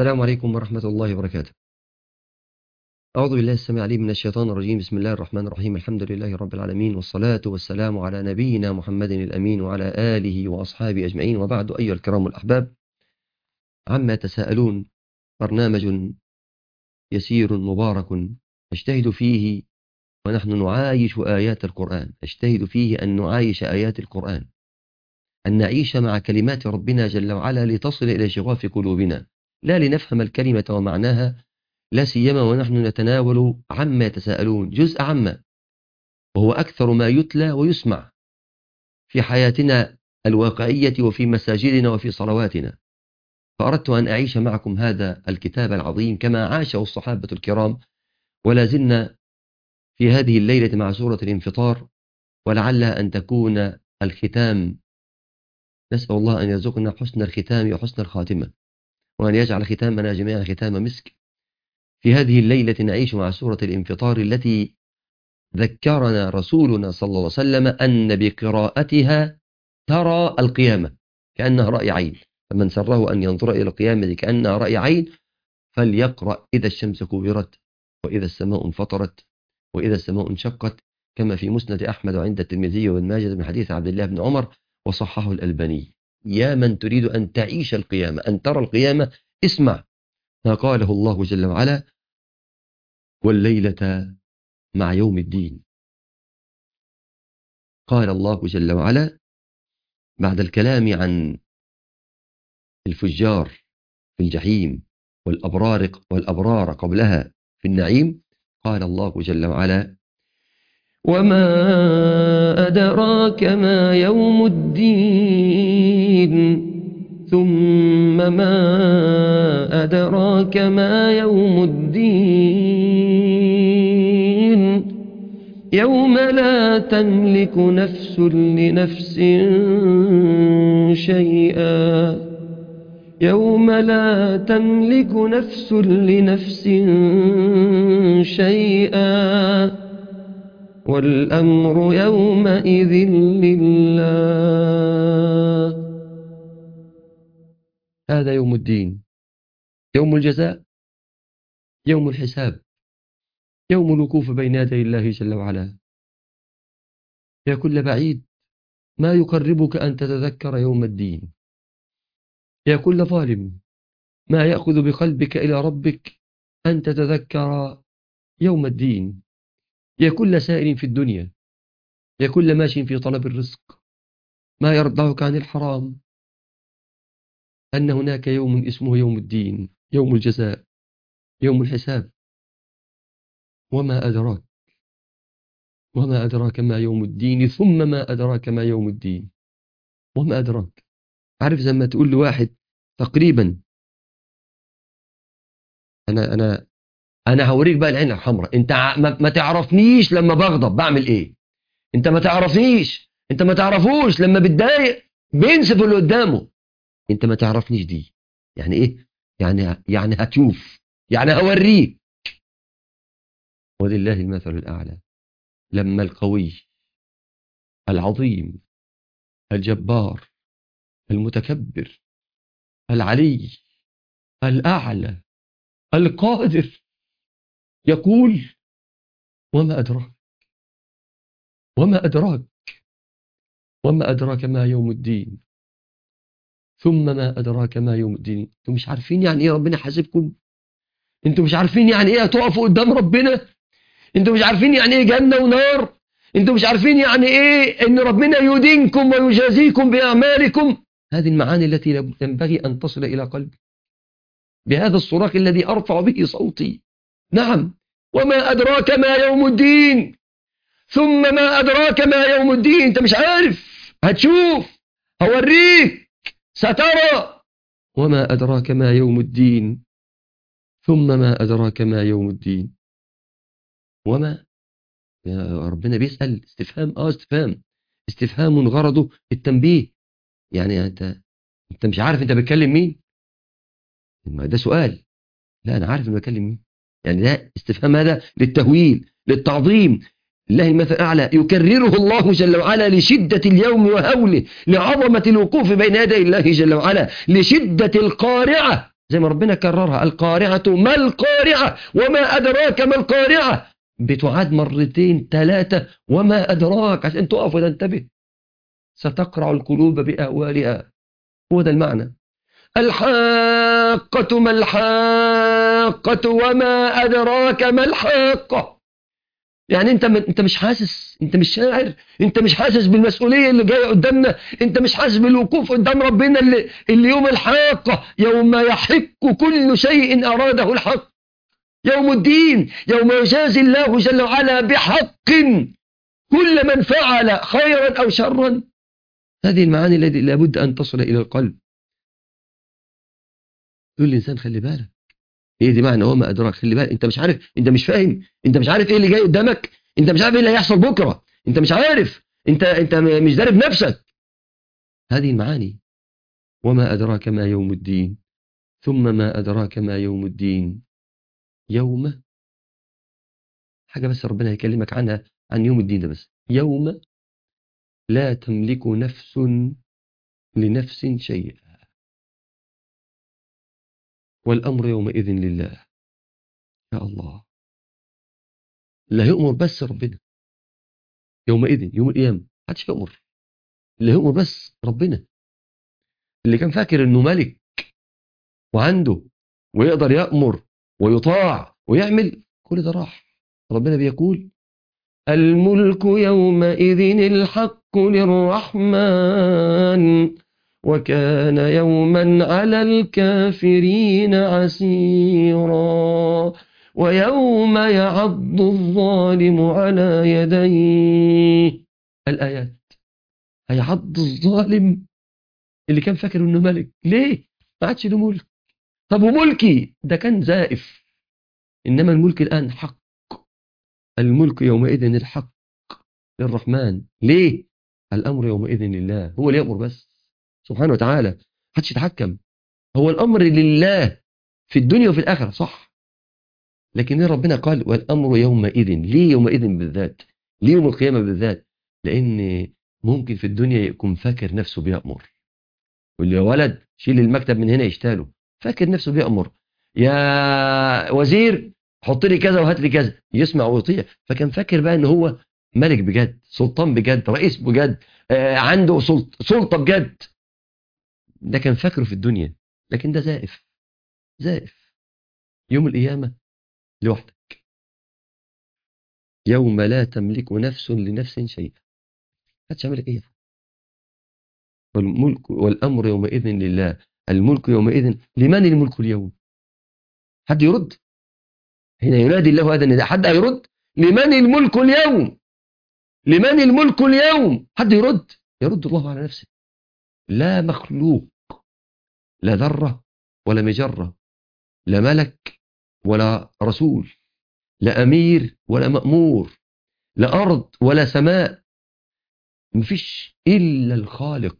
السلام عليكم ورحمة الله وبركاته أعوذ بالله السميع العليم من الشيطان الرجيم بسم الله الرحمن الرحيم الحمد لله رب العالمين والصلاة والسلام على نبينا محمد الأمين وعلى آله وأصحابه أجمعين وبعد أيها الكرام الأحباب عما تساءلون برنامج يسير مبارك نجتهد فيه ونحن نعايش آيات القرآن نجتهد فيه أن نعايش آيات القرآن أن نعيش مع كلمات ربنا جل وعلا لتصل إلى شغاف قلوبنا لا لنفهم الكلمة ومعناها لا سيما ونحن نتناول عما يتساءلون جزء عما وهو أكثر ما يتلى ويسمع في حياتنا الواقعية وفي مساجدنا وفي صلواتنا فأردت أن أعيش معكم هذا الكتاب العظيم كما عاشه الصحابة الكرام ولا زلنا في هذه الليلة مع سورة الانفطار ولعلها أن تكون الختام نسأل الله أن يرزقنا حسن الختام وحسن الخاتمة وأن يجعل ختامنا جميعا ختام مسك في هذه الليلة نعيش مع سورة الانفطار التي ذكرنا رسولنا صلى الله عليه وسلم أن بقراءتها ترى القيامة كأنها رأي عين فمن سره أن ينظر إلى القيامة كأنها رأي عين فليقرأ إذا الشمس كورت وإذا السماء انفطرت وإذا السماء انشقت كما في مسند أحمد وعند الترمذي وابن ماجه من حديث عبد الله بن عمر وصححه الألباني يا من تريد أن تعيش القيامة أن ترى القيامة اسمع ما قاله الله جل وعلا والليلة مع يوم الدين قال الله جل وعلا بعد الكلام عن الفجار في الجحيم والأبرار, والأبرار قبلها في النعيم قال الله جل وعلا وما أدراك ما يوم الدين ثم ما أدراك ما يوم الدين يوم لا تملك نفس لنفس شيئا يوم لا تملك نفس لنفس شيئا والأمر يومئذ لله هذا يوم الدين يوم الجزاء يوم الحساب يوم الوقوف بين يدي الله جل وعلا يا كل بعيد ما يقربك أن تتذكر يوم الدين يا كل ظالم ما يأخذ بقلبك إلى ربك أن تتذكر يوم الدين يا كل سائر في الدنيا يا كل ماشي في طلب الرزق ما يرضعك عن الحرام أن هناك يوم اسمه يوم الدين يوم الجزاء يوم الحساب وما أدراك وما أدراك ما يوم الدين ثم ما أدراك ما يوم الدين وما أدراك عارف زي ما تقول لواحد تقريبا أنا أنا أنا هوريك بقى العين الحمراء أنت ما تعرفنيش لما بغضب بعمل إيه أنت ما تعرفنيش أنت ما تعرفوش لما بتضايق بينسف اللي قدامه أنت ما تعرفنيش دي يعني إيه يعني يعني هتشوف يعني هوريك ولله المثل الأعلى لما القوي العظيم الجبار المتكبر العلي الأعلى القادر يقول وما أدراك وما أدراك وما أدراك ما يوم الدين ثم ما أدراك ما يوم الدين انتم مش عارفين يعني ايه ربنا حاسبكم انتم مش عارفين يعني ايه هتقفوا قدام ربنا انتم مش عارفين يعني ايه جنة ونار انتم مش عارفين يعني ايه ان ربنا يدينكم ويجازيكم بأعمالكم هذه المعاني التي ينبغي أن تصل إلى قلبي بهذا الصراخ الذي أرفع به صوتي نعم وما أدراك ما يوم الدين ثم ما أدراك ما يوم الدين أنت مش عارف هتشوف هوريك سترى وما أدراك ما يوم الدين ثم ما أدراك ما يوم الدين وما يا ربنا بيسأل استفهام اه استفهام استفهام غرضه التنبيه يعني انت انت مش عارف انت بتكلم مين ده سؤال لا انا عارف انا بكلم مين يعني ده استفهام هذا للتهويل للتعظيم الله المثل الأعلى يكرره الله جل وعلا لشدة اليوم وهوله لعظمة الوقوف بين يدي الله جل وعلا لشدة القارعة زي ما ربنا كررها القارعة ما القارعة وما أدراك ما القارعة بتعاد مرتين ثلاثة وما أدراك عشان تقف وتنتبه ستقرع القلوب بأهوالها هو ده المعنى الحاقة ما الحاقة وما أدراك ما الحاقة يعني انت انت مش حاسس انت مش شاعر انت مش حاسس بالمسؤوليه اللي جايه قدامنا انت مش حاسس بالوقوف قدام ربنا اللي, اللي يوم الحاقه يوم يحق كل شيء اراده الحق يوم الدين يوم يجازي الله جل وعلا بحق كل من فعل خيرا او شرا هذه المعاني التي لابد ان تصل الى القلب يقول الانسان خلي بالك هي دي معنى وما ادراك خلي بالك انت مش عارف انت مش فاهم انت مش عارف ايه اللي جاي قدامك انت مش عارف ايه اللي هيحصل بكره انت مش عارف انت انت مش دارب نفسك هذه المعاني وما ادراك ما يوم الدين ثم ما ادراك ما يوم الدين يوم حاجه بس ربنا هيكلمك عنها عن يوم الدين ده بس يوم لا تملك نفس لنفس شيئا والأمر يومئذ لله يا الله لا يؤمر بس ربنا يومئذ يوم القيامة محدش يؤمر اللي يؤمر بس ربنا اللي كان فاكر انه ملك وعنده ويقدر يأمر ويطاع ويعمل كل ده راح ربنا بيقول الملك يومئذ الحق للرحمن وكان يوما على الكافرين عسيرا ويوم يعض الظالم على يديه الآيات هيعض الظالم اللي كان فاكر انه ملك ليه ما عادش له ملك طب وملكي ده كان زائف انما الملك الان حق الملك يومئذ الحق للرحمن ليه الامر يومئذ لله هو اللي يامر بس سبحانه وتعالى محدش يتحكم هو الامر لله في الدنيا وفي الاخره صح لكن ربنا قال والامر يومئذ ليه يومئذ بالذات ليه يوم القيامه بالذات لان ممكن في الدنيا يكون فاكر نفسه بيامر واللي ولد شيل المكتب من هنا يشتاله فاكر نفسه بيامر يا وزير حط لي كذا وهات لي كذا يسمع ويطيع فكان فاكر بقى ان هو ملك بجد سلطان بجد رئيس بجد آه عنده سلط سلطه بجد ده كان فاكره في الدنيا لكن ده زائف زائف يوم القيامة لوحدك يوم لا تملك نفس لنفس شيئا هتعمل ايه والملك والامر يومئذ لله الملك يومئذ لمن الملك اليوم حد يرد هنا ينادي الله هذا النداء حد هيرد لمن الملك اليوم لمن الملك اليوم حد يرد يرد الله على نفسه لا مخلوق لا ذرة ولا مجرة لا ملك ولا رسول لا أمير ولا مأمور لا أرض ولا سماء مفيش إلا الخالق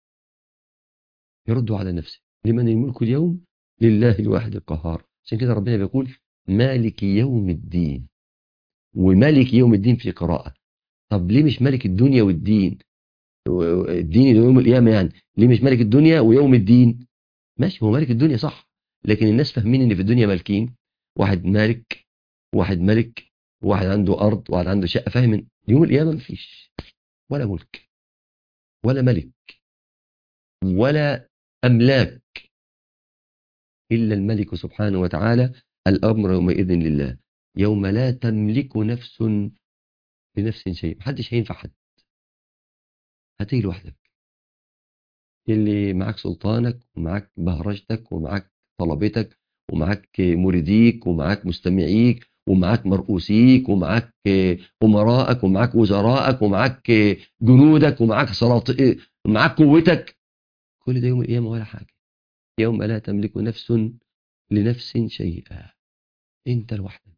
يرد على نفسه لمن الملك اليوم لله الواحد القهار عشان كده ربنا بيقول مالك يوم الدين ومالك يوم الدين في قراءة طب ليه مش ملك الدنيا والدين الدين يوم القيامة يعني ليه مش ملك الدنيا ويوم الدين ماشي هو ملك الدنيا صح لكن الناس فاهمين ان في الدنيا مالكين واحد مالك واحد ملك واحد عنده ارض واحد عنده شقه فاهم يوم القيامه مفيش ولا ملك ولا ملك ولا املاك الا الملك سبحانه وتعالى الامر يومئذ لله يوم لا تملك نفس لنفس شيء محدش هينفع حد هتيجي لوحدك اللي معاك سلطانك ومعاك بهرجتك ومعاك طلبتك ومعاك مريديك ومعاك مستمعيك ومعاك مرؤوسيك ومعاك أمرائك ومعاك وزرائك ومعاك جنودك ومعاك سلاط ومعاك قوتك كل ده يوم القيامة ولا حاجة يوم لا تملك نفس لنفس شيئا انت لوحدك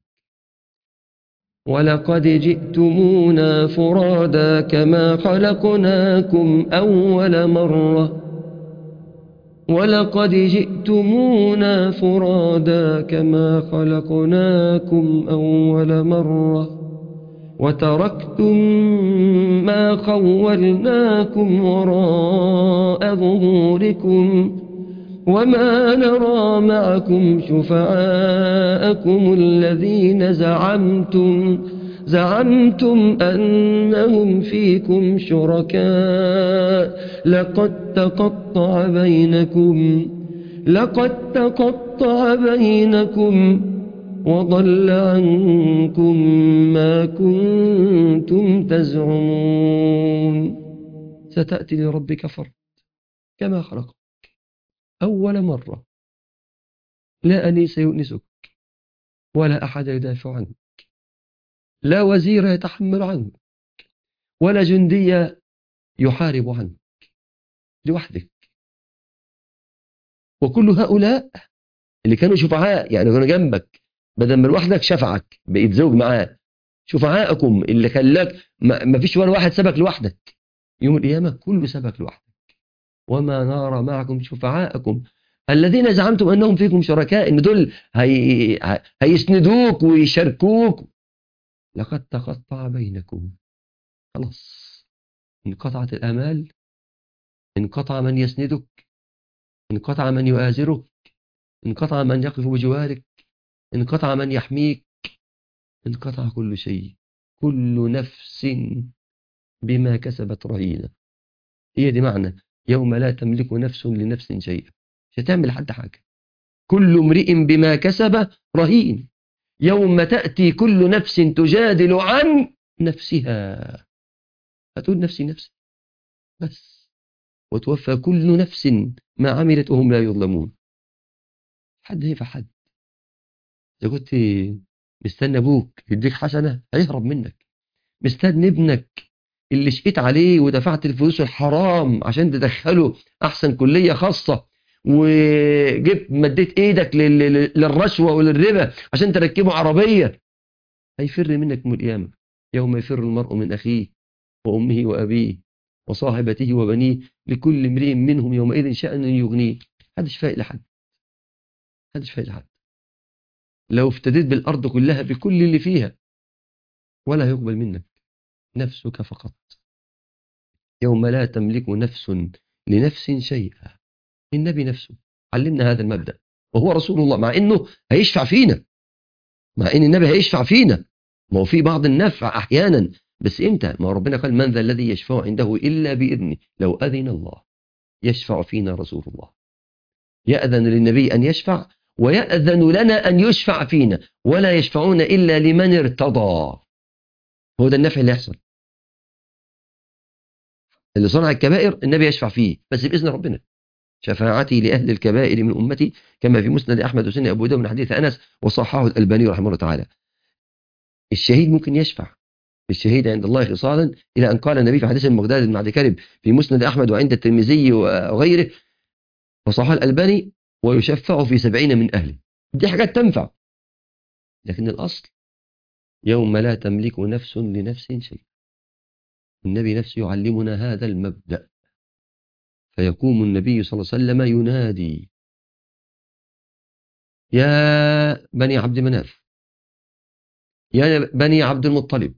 ولقد جئتمونا فرادا كما خلقناكم أول مرة ولقد جئتمونا فرادا كما خلقناكم أول مرة وتركتم ما خولناكم وراء ظهوركم وما نرى معكم شفعاءكم الذين زعمتم زعمتم أنهم فيكم شركاء لقد تقطع بينكم لقد تقطع بينكم وضل عنكم ما كنتم تزعمون ستأتي لربك فرد كما خلقك أول مرة لا أنيس يؤنسك ولا أحد يدافع عنك لا وزير يتحمل عنك ولا جندي يحارب عنك لوحدك وكل هؤلاء اللي كانوا شفعاء يعني كانوا جنبك بدل ما لوحدك شفعك بقيت زوج معاه شفعاءكم اللي خلاك ما فيش ولا واحد سبك لوحدك يوم القيامة كله سبك لوحدك وما نرى معكم شفعاءكم الذين زعمتم أنهم فيكم شركاء إن دول هي... هيسندوك ويشاركوك لقد تقطع بينكم خلاص انقطعت الآمال انقطع من يسندك انقطع من يؤازرك انقطع من يقف بجوارك انقطع من يحميك انقطع كل شيء كل نفس بما كسبت رهينة هي دي معنى يوم لا تملك نفس لنفس شيئا مش هتعمل حد حاجة كل امرئ بما كسب رهين يوم تأتي كل نفس تجادل عن نفسها هتقول نفسي نفسي بس وتوفى كل نفس ما عملت وهم لا يظلمون حد هيفع حد إذا كنت مستنى أبوك يديك حسنة هيهرب منك مستنى ابنك اللي شقيت عليه ودفعت الفلوس الحرام عشان تدخله أحسن كلية خاصة وجبت مديت ايدك للرشوة وللربا عشان تركبه عربية هيفر منك من القيامة يوم يفر المرء من أخيه وأمه وأبيه وصاحبته وبنيه لكل امرئ منهم يومئذ شأن يغنيه محدش فايق لحد محدش فايق لحد لو افتديت بالأرض كلها بكل اللي فيها ولا يقبل منك نفسك فقط يوم لا تملك نفس لنفس شيئا النبي نفسه علمنا هذا المبدأ وهو رسول الله مع انه هيشفع فينا مع ان النبي هيشفع فينا ما هو في بعض النفع احيانا بس امتى ما ربنا قال من ذا الذي يشفع عنده الا باذنه لو اذن الله يشفع فينا رسول الله ياذن للنبي ان يشفع ويأذن لنا أن يشفع فينا ولا يشفعون إلا لمن ارتضى هو ده النفع اللي يحصل اللي صنع الكبائر النبي يشفع فيه بس بإذن ربنا شفاعتي لأهل الكبائر من أمتي كما في مسند أحمد وسنة أبو داود من حديث أنس وصححه الألباني رحمه الله تعالى الشهيد ممكن يشفع الشهيد عند الله خصالا إلى أن قال النبي في حديث المقداد بن عبد كرب في مسند أحمد وعند الترمذي وغيره وصححه الألباني ويشفع في سبعين من أهله دي حاجات تنفع لكن الأصل يوم لا تملك نفس لنفس شيء النبي نفسه يعلمنا هذا المبدأ فيقوم النبي صلى الله عليه وسلم ينادي يا بني عبد مناف يا بني عبد المطلب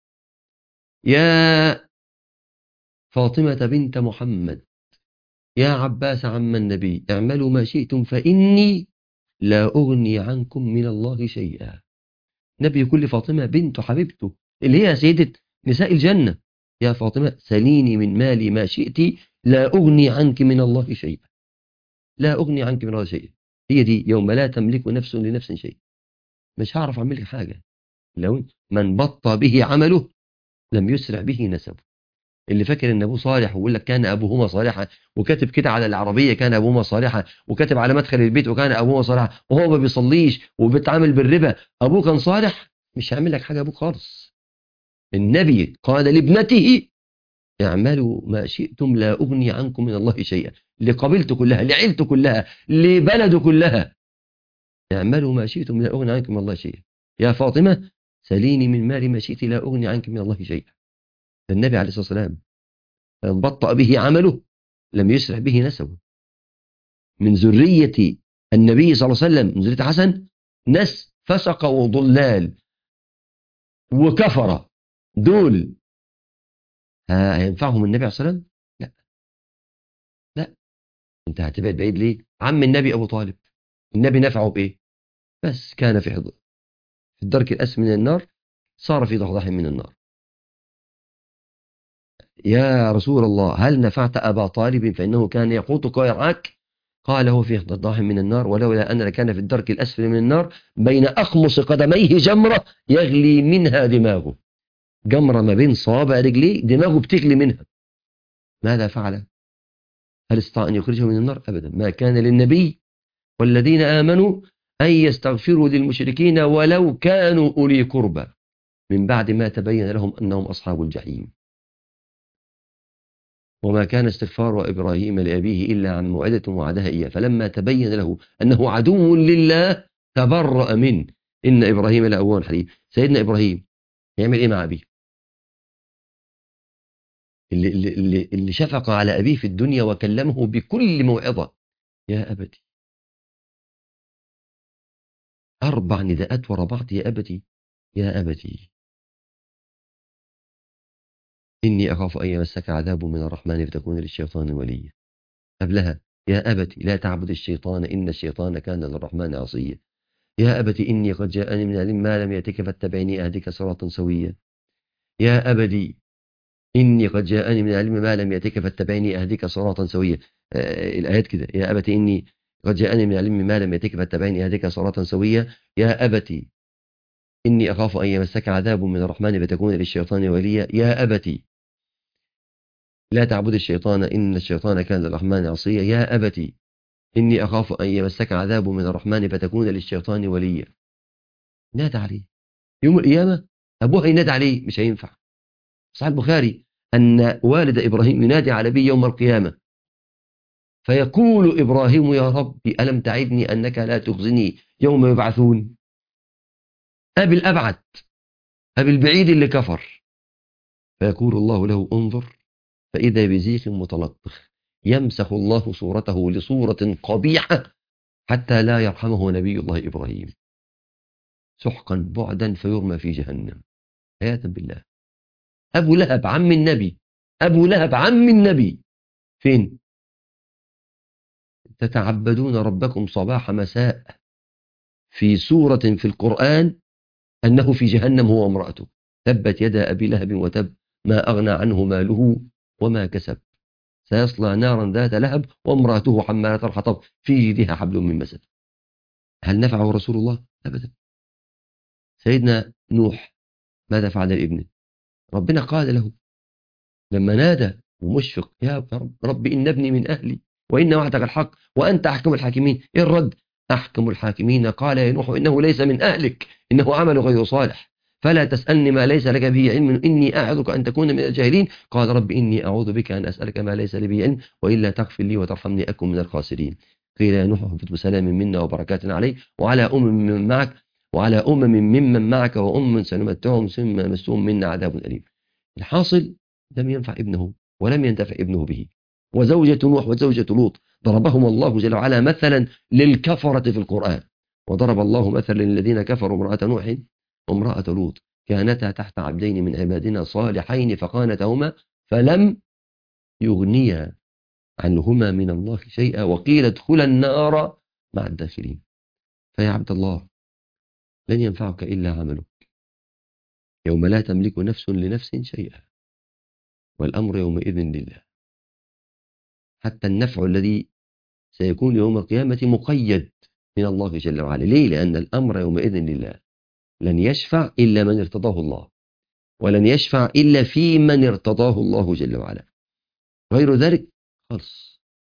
يا فاطمة بنت محمد يا عباس عم النبي اعملوا ما شئتم فإني لا أغني عنكم من الله شيئا نبي يقول لفاطمة بنت حبيبته اللي هي سيدة نساء الجنة يا فاطمة سليني من مالي ما شئت لا أغني عنك من الله شيئا لا أغني عنك من الله شيئا هي دي يوم لا تملك نفس لنفس شيء مش هعرف أعمل لك حاجة لو من بطى به عمله لم يسرع به نسبه اللي فاكر ان ابوه صالح ويقول لك كان ابوهما صالحا وكاتب كده على العربيه كان ابوهما صالحا وكاتب على مدخل البيت وكان ابوهما صالحا وهو ما بيصليش وبيتعامل بالربا ابوه كان صالح مش هيعمل لك حاجه ابوك خالص النبي قال لابنته اعملوا ما شئتم لا اغني عنكم من الله شيئا لقبيلته كلها لعيلته كلها لبلده كلها اعملوا ما شئتم لا اغني عنكم من الله شيئا يا فاطمه سليني من مال ما شئت لا اغني عنك من الله شيئا النبي عليه الصلاة والسلام فإن بطأ به عمله لم يسرع به نسبه من ذرية النبي صلى الله عليه وسلم من ذرية حسن ناس فسق وضلال وكفر دول هينفعهم النبي عليه الصلاة والسلام لا لا انت هتبعد بعيد ليه عم النبي ابو طالب النبي نفعه بايه بس كان في حضر في الدرك الاسفل من النار صار في ضحضاح من النار يا رسول الله هل نفعت ابا طالب فانه كان يقوتك ويرعاك قال هو في ضحضاح من النار ولولا ان لكان في الدرك الاسفل من النار بين اخمص قدميه جمره يغلي منها دماغه جمره ما بين صوابع رجليه دماغه بتغلي منها ماذا فعل هل استطاع أن يخرجه من النار أبدا ما كان للنبي والذين آمنوا أن يستغفروا للمشركين ولو كانوا أولي قربى من بعد ما تبين لهم أنهم أصحاب الجحيم وما كان استغفار إبراهيم لأبيه إلا عن موعدة وعدها إياه فلما تبين له أنه عدو لله تبرأ منه إن إبراهيم لأواه حليم سيدنا إبراهيم يعمل إيه مع أبيه اللي, اللي, اللي شفق على أبيه في الدنيا وكلمه بكل موعظة يا أبتي أربع نداءات ورا بعض يا أبتي يا أبتي إني أخاف أن يمسك عذاب من الرحمن فتكون للشيطان وليا قبلها يا أبتي لا تعبد الشيطان إن الشيطان كان للرحمن عصيا يا أبتي إني قد جاءني من علم ما لم يأتك فاتبعني أهدك صراطا سويا يا أبتي إني قد جاءني من العلم ما لم يأتك فاتبعني أهدك صراطا سويا آه الآيات كده يا أبت إني قد جاءني من العلم ما لم يأتك فاتبعني أهدك صراطا سويا يا أبت إني أخاف أن يمسك عذاب من الرحمن فتكون للشيطان وليا يا أبت لا تعبد الشيطان إن الشيطان كان للرحمن عصيا يا أبت إني أخاف أن يمسك عذاب من الرحمن فتكون للشيطان وليا نادى عليه يوم القيامة أبوها ينادى عليه مش هينفع صحيح البخاري أن والد إبراهيم ينادي على أبيه يوم القيامة فيقول إبراهيم يا ربي ألم تعدني أنك لا تخزني يوم يبعثون أبي الأبعد أبي البعيد اللي كفر فيقول الله له انظر فإذا بزيخ متلطخ يمسخ الله صورته لصورة قبيحة حتى لا يرحمه نبي الله إبراهيم سحقا بعدا فيرمى في جهنم عياذا بالله أبو لهب عم النبي أبو لهب عم النبي فين تتعبدون ربكم صباح مساء في سورة في القرآن أنه في جهنم هو وامرأته تبت يدا أبي لهب وتب ما أغنى عنه ماله وما كسب سيصلى نارا ذات لهب وامرأته حمالة الحطب في جيدها حبل من مسد هل نفعه رسول الله؟ أبدا سيدنا نوح ماذا فعل لابنه؟ ربنا قال له لما نادى ومشفق يا رب, رب إن ابني من أهلي وإن وعدك الحق وأنت أحكم الحاكمين إيه الرد أحكم الحاكمين قال يا نوح إنه ليس من أهلك إنه عمل غير صالح فلا تسألني ما ليس لك به علم إني أعظك أن تكون من الجاهلين قال رب إني أعوذ بك أن أسألك ما ليس لي به علم وإلا تغفر لي وترحمني أكن من الخاسرين قيل يا نوح اهبط بسلام منا وبركات عليه وعلى أمم من معك وعلى أمم ممن معك وأم سنمتعهم ثم يمسهم منا عذاب أليم الحاصل لم ينفع ابنه ولم ينتفع ابنه به وزوجة نوح وزوجة لوط ضربهم الله جل وعلا مثلا للكفرة في القرآن وضرب الله مثلا للذين كفروا امرأة نوح وامرأة لوط كانتا تحت عبدين من عبادنا صالحين فقانتهما فلم يغنيا عنهما من الله شيئا وقيل ادخلا النار مع الداخلين فيا عبد الله لن ينفعك إلا عملك يوم لا تملك نفس لنفس شيئا والأمر يومئذ لله حتى النفع الذي سيكون يوم القيامة مقيد من الله جل وعلا ليه؟ لأن الأمر يومئذ لله لن يشفع إلا من ارتضاه الله ولن يشفع إلا في من ارتضاه الله جل وعلا غير ذلك خلص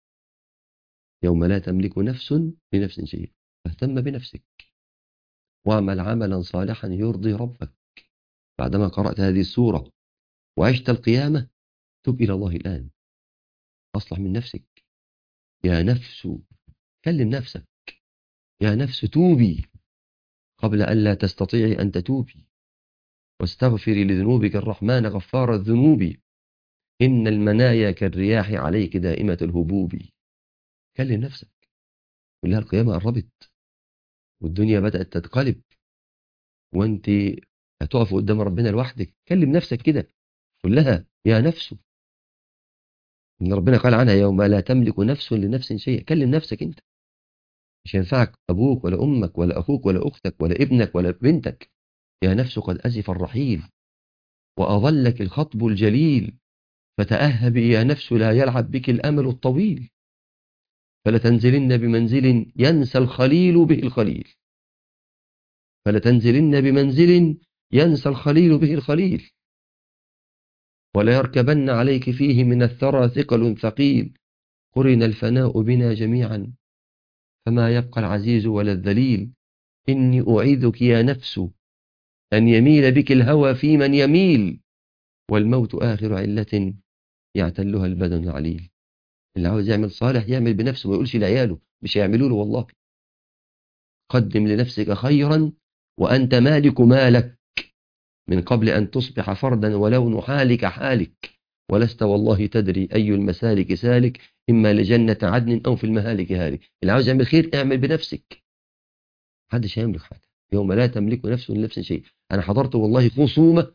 يوم لا تملك نفس لنفس شيئا فاهتم بنفسك واعمل عملا صالحا يرضي ربك بعدما قرأت هذه السورة وعشت القيامة تب إلى الله الآن أصلح من نفسك يا نفس كلم نفسك يا نفس توبي قبل أن لا تستطيعي أن تتوبي واستغفري لذنوبك الرحمن غفار الذنوب إن المنايا كالرياح عليك دائمة الهبوب كلم نفسك قل لها القيامة قربت والدنيا بدأت تتقلب وانت هتقف قدام ربنا لوحدك كلم نفسك كده قل لها يا نفس إن ربنا قال عنها يوم لا تملك نفس لنفس شيء كلم نفسك أنت مش ينفعك أبوك ولا أمك ولا أخوك ولا أختك ولا ابنك ولا بنتك يا نفس قد أزف الرحيل وأظلك الخطب الجليل فتأهبي يا نفس لا يلعب بك الأمل الطويل فلتنزلن بمنزل ينسى الخليل به الخليل فلتنزلن بمنزل ينسى الخليل به الخليل ولا يركبن عليك فيه من الثرى ثقل ثقيل قرن الفناء بنا جميعا فما يبقى العزيز ولا الذليل إني أعيذك يا نفس أن يميل بك الهوى في من يميل والموت آخر علة يعتلها البدن العليل اللي عاوز يعمل صالح يعمل بنفسه ما يقولش لعياله مش هيعملوا له والله قدم لنفسك خيرا وأنت مالك مالك من قبل أن تصبح فردا ولون حالك حالك ولست والله تدري أي المسالك سالك إما لجنة عدن أو في المهالك هالك اللي عاوز يعمل خير اعمل بنفسك محدش هيملك حاجة يوم لا تملك نفس لنفس شيء أنا حضرت والله خصومة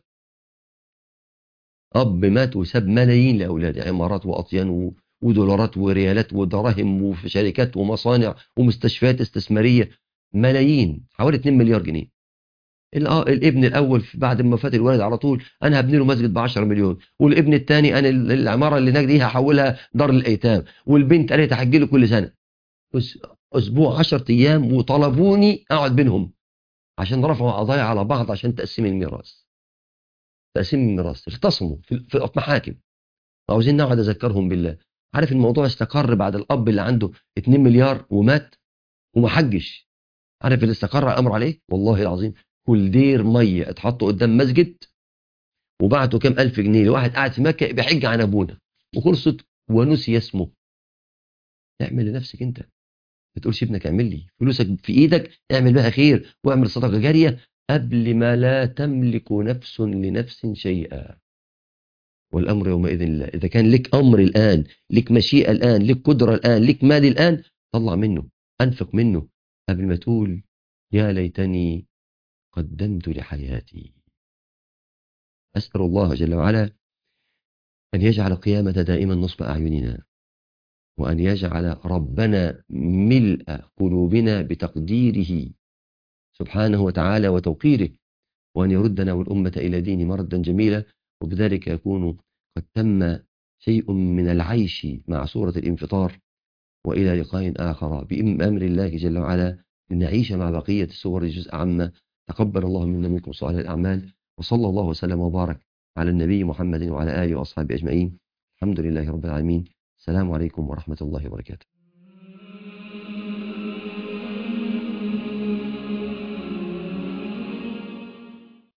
أب مات وساب ملايين لأولاده عمارات وأطيان و... ودولارات وريالات ودراهم وفي شركات ومصانع ومستشفيات استثمارية ملايين حوالي 2 مليار جنيه الابن الاول بعد ما فات الولد على طول انا هبني له مسجد ب 10 مليون والابن الثاني انا العماره اللي هناك دي هحولها دار الايتام والبنت قالت هحج له كل سنه اسبوع 10 ايام وطلبوني اقعد بينهم عشان رفعوا قضايا على بعض عشان تقسيم الميراث تقسيم الميراث اختصموا في, في محاكم عاوزين نقعد اذكرهم بالله عارف الموضوع استقر بعد الاب اللي عنده 2 مليار ومات وما حجش عارف اللي استقر الامر عليه والله العظيم كل دير ميه اتحط قدام مسجد وبعتوا كام الف جنيه لواحد قاعد في مكه بيحج عن ابونا وخلصت ونسي اسمه اعمل لنفسك انت ما تقولش ابنك اعمل لي فلوسك في ايدك اعمل بها خير واعمل صدقه جاريه قبل ما لا تملك نفس لنفس شيئا والامر يومئذ لله اذا كان لك امر الان لك مشيئه الان لك قدره الان لك مال الان طلع منه انفق منه قبل ما تقول يا ليتني قدمت لحياتي أسأل الله جل وعلا أن يجعل قيامة دائما نصب أعيننا وأن يجعل ربنا ملء قلوبنا بتقديره سبحانه وتعالى وتوقيره وأن يردنا والأمة إلى دين مردا جميلا وبذلك يكون قد تم شيء من العيش مع سورة الانفطار وإلى لقاء آخر بأمر الله جل وعلا لنعيش مع بقية السور الجزء عما تقبل الله منا منكم صالح الأعمال وصلى الله وسلم وبارك على النبي محمد وعلى آله وأصحابه أجمعين الحمد لله رب العالمين السلام عليكم ورحمة الله وبركاته